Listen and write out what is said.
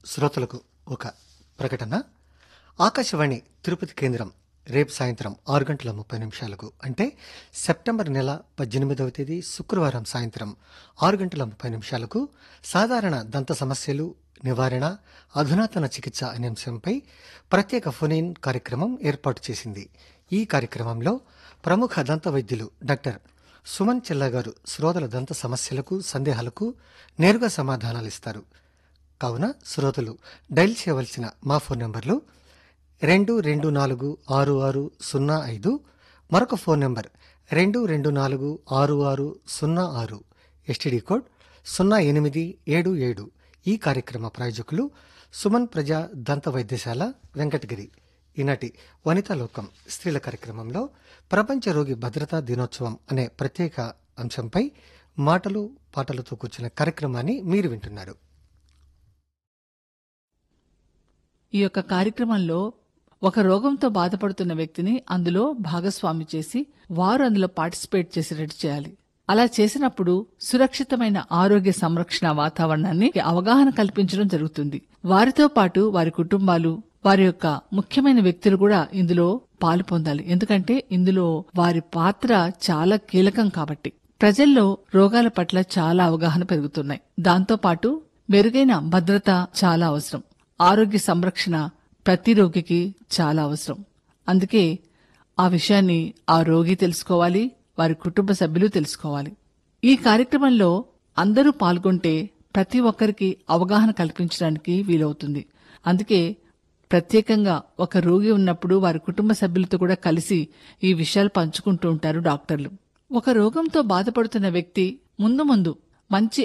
శ్రోతలకు ఒక ప్రకటన ఆకాశవాణి తిరుపతి కేంద్రం రేపు సాయంత్రం ఆరు గంటల ముప్పై నిమిషాలకు అంటే సెప్టెంబర్ నెల పద్దెనిమిదవ తేదీ శుక్రవారం సాయంత్రం ఆరు గంటల ముప్పై నిమిషాలకు సాధారణ దంత సమస్యలు నివారణ అధునాతన చికిత్స అనే అంశంపై ప్రత్యేక ఫోన్ కార్యక్రమం ఏర్పాటు చేసింది ఈ కార్యక్రమంలో ప్రముఖ దంత వైద్యులు డాక్టర్ సుమన్ చెల్లా గారు శ్రోతల దంత సమస్యలకు సందేహాలకు నేరుగా సమాధానాలు ఇస్తారు కావున శ్రోతలు డైల్ చేయవలసిన మా ఫోన్ నంబర్లు రెండు రెండు నాలుగు ఆరు ఆరు సున్నా ఐదు మరొక ఫోన్ నంబర్ రెండు రెండు నాలుగు ఆరు ఆరు సున్నా ఆరు ఎస్టీడీ కోడ్ సున్నా ఎనిమిది ఏడు ఏడు ఈ కార్యక్రమ ప్రాయోజకులు సుమన్ ప్రజా దంత వైద్యశాల వెంకటగిరి ఈనాటి వనితా లోకం స్త్రీల కార్యక్రమంలో ప్రపంచ రోగి భద్రతా దినోత్సవం అనే ప్రత్యేక అంశంపై మాటలు పాటలతో కూర్చున్న కార్యక్రమాన్ని మీరు వింటున్నారు ఈ యొక్క కార్యక్రమంలో ఒక రోగంతో బాధపడుతున్న వ్యక్తిని అందులో భాగస్వామి చేసి వారు అందులో పార్టిసిపేట్ చేసేటట్టు చేయాలి అలా చేసినప్పుడు సురక్షితమైన ఆరోగ్య సంరక్షణ వాతావరణాన్ని అవగాహన కల్పించడం జరుగుతుంది వారితో పాటు వారి కుటుంబాలు వారి యొక్క ముఖ్యమైన వ్యక్తులు కూడా ఇందులో పాలు పొందాలి ఎందుకంటే ఇందులో వారి పాత్ర చాలా కీలకం కాబట్టి ప్రజల్లో రోగాల పట్ల చాలా అవగాహన పెరుగుతున్నాయి దాంతో పాటు మెరుగైన భద్రత చాలా అవసరం ఆరోగ్య సంరక్షణ ప్రతి రోగికి చాలా అవసరం అందుకే ఆ విషయాన్ని ఆ రోగి తెలుసుకోవాలి వారి కుటుంబ సభ్యులు తెలుసుకోవాలి ఈ కార్యక్రమంలో అందరూ పాల్గొంటే ప్రతి ఒక్కరికి అవగాహన కల్పించడానికి వీలవుతుంది అందుకే ప్రత్యేకంగా ఒక రోగి ఉన్నప్పుడు వారి కుటుంబ సభ్యులతో కూడా కలిసి ఈ విషయాలు పంచుకుంటూ ఉంటారు డాక్టర్లు ఒక రోగంతో బాధపడుతున్న వ్యక్తి ముందు ముందు మంచి